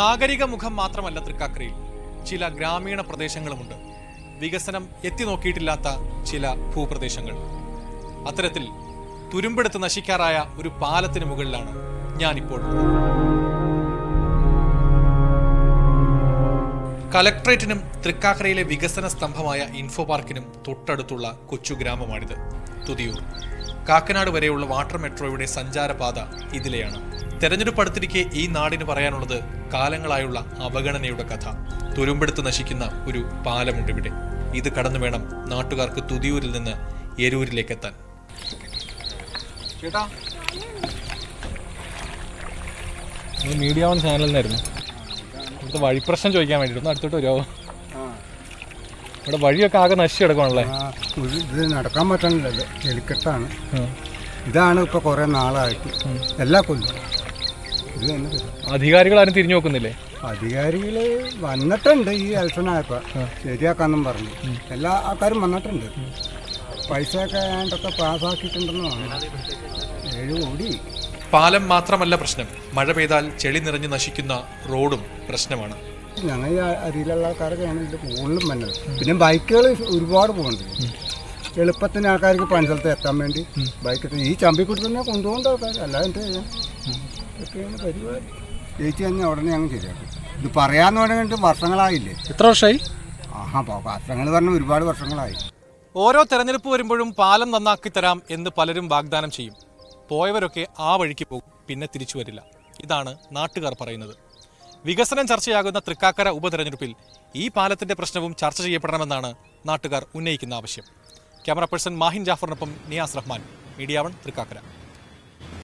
നാഗരിക മുഖം മാത്രമല്ല തൃക്കാക്കരയിൽ ചില ഗ്രാമീണ പ്രദേശങ്ങളുമുണ്ട് വികസനം എത്തി നോക്കിയിട്ടില്ലാത്ത ചില ഭൂപ്രദേശങ്ങൾ അത്തരത്തിൽ തുരുമ്പെടുത്ത് നശിക്കാറായ ഒരു പാലത്തിന് മുകളിലാണ് ഞാനിപ്പോൾ കലക്ട്രേറ്റിനും തൃക്കാക്കരയിലെ വികസന സ്തംഭമായ ഇൻഫോ പാർക്കിനും തൊട്ടടുത്തുള്ള കൊച്ചു ഗ്രാമമാണിത് തുതിയൂർ കാക്കനാട് വരെയുള്ള വാട്ടർ മെട്രോയുടെ സഞ്ചാരപാത ഇതിലെയാണ് തെരഞ്ഞെടുപ്പ് അടുത്തിരിക്കെ ഈ നാടിന് പറയാനുള്ളത് കാലങ്ങളായുള്ള അവഗണനയുടെ കഥ തുരുമ്പെടുത്ത് നശിക്കുന്ന ഒരു പാലമുണ്ട് ഇവിടെ ഇത് കടന്നു വേണം നാട്ടുകാർക്ക് തുതിയൂരിൽ നിന്ന് എരൂരിലേക്ക് എത്താൻ ചേട്ടാ മീഡിയ വൺ ചാനലിനായിരുന്നു ഇവിടുത്തെ വഴിപ്രശ്നം ചോദിക്കാൻ വേണ്ടിയിട്ട് ഒന്ന് അടുത്തോട്ട് വരുമോ ഇവിടെ വഴിയൊക്കെ ആകെ നശിച്ചു കിടക്കുവാണല്ലേ ആ, ഒരു ഇത് നടക്കാൻ പറ്റണില്ല ഇത് ചെളിക്കെട്ടാണ് ഇതാണ് ഇപ്പൊ കുറെ നാളായിട്ട് എല്ലാ കൊല്ലം ഇത് തന്നെ ഇത്. അധികാരികൾ ആരും തിരിഞ്ഞു നോക്കുന്നില്ലേ അധികാരികള് വന്നിട്ടുണ്ട് ഈ ഇലക്ഷൻ ആയപ്പോ ശരിയാക്കാന്നും പറഞ്ഞു എല്ലാ ആൾക്കാരും വന്നിട്ടുണ്ട് പൈസ ഒക്കെ ഏണ്ടൊക്കെ പാസ്സാക്കിയിട്ടുണ്ടെന്ന് പറഞ്ഞു ഏഴ് കോടി പാലം മാത്രമല്ല പ്രശ്നം മഴ പെയ്താൽ ചെളി നിറഞ്ഞു നശിക്കുന്ന റോഡും പ്രശ്നമാണ് ഞങ്ങൾ ഈ അരിയിലുള്ള ആൾക്കാരൊക്കെയാണ് ഇതിൽ കൂടുതലും വന്നത് പിന്നെ ബൈക്കുകൾ ഒരുപാട് പോകുന്നുണ്ട് എളുപ്പത്തിന് ആൾക്കാർക്ക് പണി സ്ഥലത്ത് എത്താൻ വേണ്ടി ബൈക്ക് ഈ ചമ്പിക്കുട്ടി തന്നെ കൊണ്ടുപോകേണ്ട ആൾക്കാർ അല്ലാതെ എന്ത് ചെയ്യാം ഇതൊക്കെയാണ് പരിപാടി ജയിച്ചു കഴിഞ്ഞാൽ ഉടനെ ഞങ്ങൾ ശരിയാക്കും ഇത് പറയാന്ന് പറഞ്ഞിട്ട് വർഷങ്ങളായില്ലേ എത്ര വർഷമായി ആഹാ പോ- വർഷങ്ങൾ പറഞ്ഞ ഒരുപാട് വർഷങ്ങളായി ഓരോ തെരഞ്ഞെടുപ്പ് വരുമ്പോഴും പാലം നന്നാക്കി തരാം എന്ന് പലരും വാഗ്ദാനം ചെയ്യും പോയവരൊക്കെ ആ വഴിക്ക് പോകും പിന്നെ തിരിച്ചു വരില്ല ഇതാണ് നാട്ടുകാർ പറയുന്നത് വികസനം ചർച്ചയാകുന്ന തൃക്കാക്കര ഉപതെരഞ്ഞെടുപ്പിൽ ഈ പാലത്തിന്റെ പ്രശ്നവും ചർച്ച ചെയ്യപ്പെടണമെന്നാണ് നാട്ടുകാർ ഉന്നയിക്കുന്ന ആവശ്യം ക്യാമറ പേഴ്സൺ മാഹിൻ ജാഫറിനൊപ്പം നിയാസ് റഹ്മാൻ മീഡിയ വൺ തൃക്കാക്കര